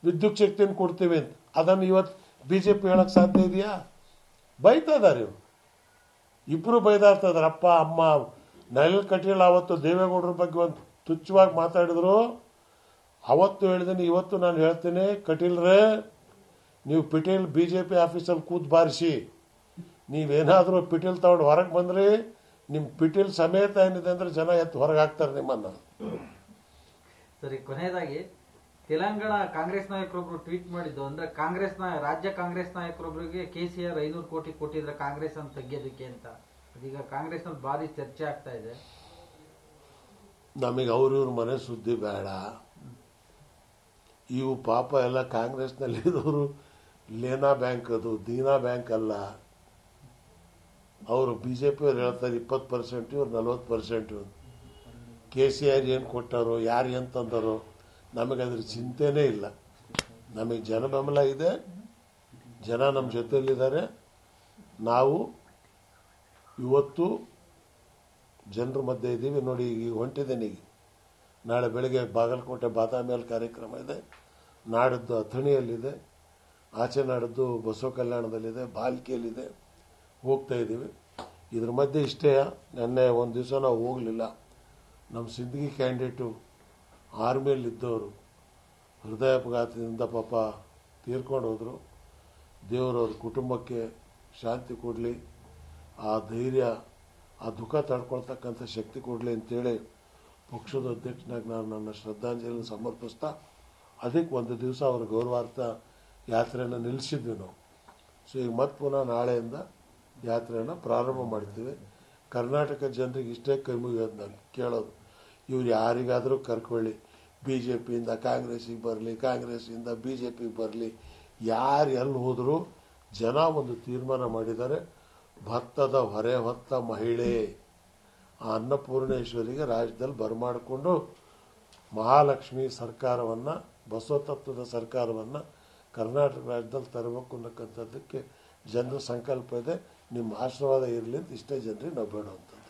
ವಿದ್ಯುತ್ ಶಕ್ತಿಯನ್ನು ಕೊಡ್ತೀವಿ ಅಂತ ಅದನ್ನು ಇವತ್ತು ಬಿ ಜೆ ಪಿ ಹೇಳಕ್ ಸಾಧ್ಯ ಇದೆಯಾ ಬೈತಾ ಇದಾರೆ ಇವ್ರು ಇಬ್ರು ಬೈದಾ ಇರ್ತಾರೆ ಅಪ್ಪ ಅಮ್ಮ ನಳಿನ್ ಕಟೀಲ್ ಅವತ್ತು ದೇವೇಗೌಡರ ಬಗ್ಗೆ ಒಂದು ತುಚ್ಛವಾಗಿ ಮಾತಾಡಿದ್ರು ಅವತ್ತು ಹೇಳಿದ್ದೀನಿ ಇವತ್ತು ನಾನು ಹೇಳ್ತೀನಿ ಕಟೀಲ್ರೇ ನೀವು ಪಿಟೀಲ್ ಬಿ ಜೆ ಪಿ ಆಫೀಸಲ್ಲಿ ಕೂತ್ ಬಾರಿಸಿ ನೀವೇನಾದರೂ ಪಿಟೀಲ್ ತಗೊಂಡು ಹೊರಗೆ ಬಂದ್ರಿ ನಿಮ್ಮ ಪಿಟೀಲ್ ಸಮೇತ ಏನಿದೆ ಅಂದ್ರೆ ಜನ ಎತ್ತು ಹೊರಗೆ ಹಾಕ್ತಾರೆ ನಿಮ್ಮನ್ನು ಸರಿ ಕೊನೆಯದಾಗಿ ತೆಲಂಗಾಣ ಕಾಂಗ್ರೆಸ್ ನಾಯಕರೊಬ್ರು ಟ್ವೀಟ್ ಮಾಡಿದ್ದು ಅಂದ್ರೆ ಕಾಂಗ್ರೆಸ್ ನ ರಾಜ್ಯ ಕಾಂಗ್ರೆಸ್ ನಾಯಕರೊಬ್ಬರಿಗೆ ಕೆ ಸಿ ಆರ್ ಐನೂರು ಕೋಟಿ ಕೊಟ್ಟಿದ್ರೆ ಕಾಂಗ್ರೆಸ್ ಅನ್ನು ತೆಗೆಯೋದಕ್ಕೆ ಅಂತ ಅದೀಗ ಕಾಂಗ್ರೆಸ್ ನಲ್ಲಿ ಭಾರಿ ಚರ್ಚೆ ಆಗ್ತಾ ಇದೆ ನಮಗೆ ಅವ್ರಿವ್ರ ಮನೆ ಸುದ್ದಿ ಬೇಡ ಇವು ಪಾಪ ಎಲ್ಲ ಕಾಂಗ್ರೆಸ್ನಲ್ಲಿ ಇರೋರು ಲೇನಾ ಬ್ಯಾಂಕ್ ಅದು ದೀನಾ ಬ್ಯಾಂಕ್ ಅಲ್ಲ ಅವರು ಬಿ ಜೆ ಪಿಯವ್ರು ಹೇಳ್ತಾರೆ ಇಪ್ಪತ್ತು ಪರ್ಸೆಂಟ್ ಇವ್ರು ನಲ್ವತ್ತು ಪರ್ಸೆಂಟು ಕೆ ಸಿ ಆರ್ ಏನು ಕೊಟ್ಟಾರೋ ಯಾರು ಏನು ತಂದಾರೋ ನಮಗೆ ಅದ್ರ ಚಿಂತೆನೇ ಇಲ್ಲ ನಮಗೆ ಜನ ಬೆಂಬಲ ಇದೆ ಜನ ನಮ್ಮ ಜೊತೆಯಲ್ಲಿದ್ದಾರೆ ನಾವು ಇವತ್ತು ಜನರ ಮಧ್ಯೆ ಇದ್ದೀವಿ ನೋಡಿ ಈಗ ಹೊಂಟಿದ್ದೇನೆ ಈಗ ನಾಳೆ ಬೆಳಗ್ಗೆ ಬಾಗಲಕೋಟೆ ಬಾದಾಮಿಯಲ್ಲಿ ಕಾರ್ಯಕ್ರಮ ಇದೆ ನಾಡಿದ್ದು ಅಥಣಿಯಲ್ಲಿದೆ ಆಚೆ ನಾಡಿದ್ದು ಬಸವ ಕಲ್ಯಾಣದಲ್ಲಿದೆ ಬಾಲ್ಕಿಯಲ್ಲಿದೆ ಹೋಗ್ತಾ ಇದ್ದೀವಿ ಇದ್ರ ಮಧ್ಯೆ ಇಷ್ಟೇ ನೆನ್ನೆ ಒಂದು ದಿವಸ ನಾವು ಹೋಗಲಿಲ್ಲ ನಮ್ಮ ಸಿಂದಗಿ ಕ್ಯಾಂಡಿಡೇಟು ಆರ್ಮಿಯಲ್ಲಿದ್ದವರು ಹೃದಯಾಘಾತದಿಂದ ಪಾಪ ತೀರ್ಕೊಂಡು ಹೋದರು ದೇವರವ್ರ ಕುಟುಂಬಕ್ಕೆ ಶಾಂತಿ ಕೊಡಲಿ ಆ ಧೈರ್ಯ ಆ ದುಃಖ ತಡ್ಕೊಳ್ತಕ್ಕಂಥ ಶಕ್ತಿ ಕೊಡಲಿ ಅಂತೇಳಿ ಪಕ್ಷದ ಅಧ್ಯಕ್ಷನಾಗಿ ನಾನು ನನ್ನ ಶ್ರದ್ಧಾಂಜಲಿ ಸಮರ್ಪಿಸ್ತಾ ಅದಕ್ಕೆ ಒಂದು ದಿವಸ ಅವರ ಗೌರವಾರ್ಥ ಯಾತ್ರೆಯನ್ನು ನಿಲ್ಲಿಸಿದ್ವಿ ನಾವು ಸೊ ಈಗ ಮತ್ತೆ ಪುನಃ ನಾಳೆಯಿಂದ ಯಾತ್ರೆಯನ್ನು ಪ್ರಾರಂಭ ಮಾಡ್ತೀವಿ ಕರ್ನಾಟಕ ಜನರಿಗೆ ಇಷ್ಟೇ ಕೈ ಮುಗಿಯೋದು ನಾನು ಕೇಳೋದು ಇವ್ರು ಯಾರಿಗಾದರೂ ಕರ್ಕೊಳ್ಳಿ ಬಿ ಜೆ ಪಿಯಿಂದ ಕಾಂಗ್ರೆಸ್ಸಿಗೆ ಬರಲಿ ಕಾಂಗ್ರೆಸ್ಸಿಂದ ಬಿ ಜೆ ಪಿಗೆ ಬರಲಿ ಯಾರು ಎಲ್ಲಿ ಹೋದರೂ ಜನ ಒಂದು ತೀರ್ಮಾನ ಮಾಡಿದ್ದಾರೆ ಭತ್ತದ ಹೊರೆ ಹೊತ್ತ ಮಹಿಳೆ ಆ ಅನ್ನಪೂರ್ಣೇಶ್ವರಿಗೆ ರಾಜ್ಯದಲ್ಲಿ ಬರಮಾಡಿಕೊಂಡು ಮಹಾಲಕ್ಷ್ಮಿ ಸರ್ಕಾರವನ್ನು ಬಸವತತ್ವದ ಸರ್ಕಾರವನ್ನು ಕರ್ನಾಟಕ ರಾಜ್ಯದಲ್ಲಿ ತರಬೇಕು ಅನ್ನಕ್ಕಂಥದ್ದಕ್ಕೆ ಜನರ ಸಂಕಲ್ಪ ಇದೆ ನಿಮ್ಮ ಆಶೀರ್ವಾದ ಇರಲಿ ಅಂತ ಇಷ್ಟೇ ಜನರಿಗೆ ನಾವು ಬೇಡುವಂಥದ್ದು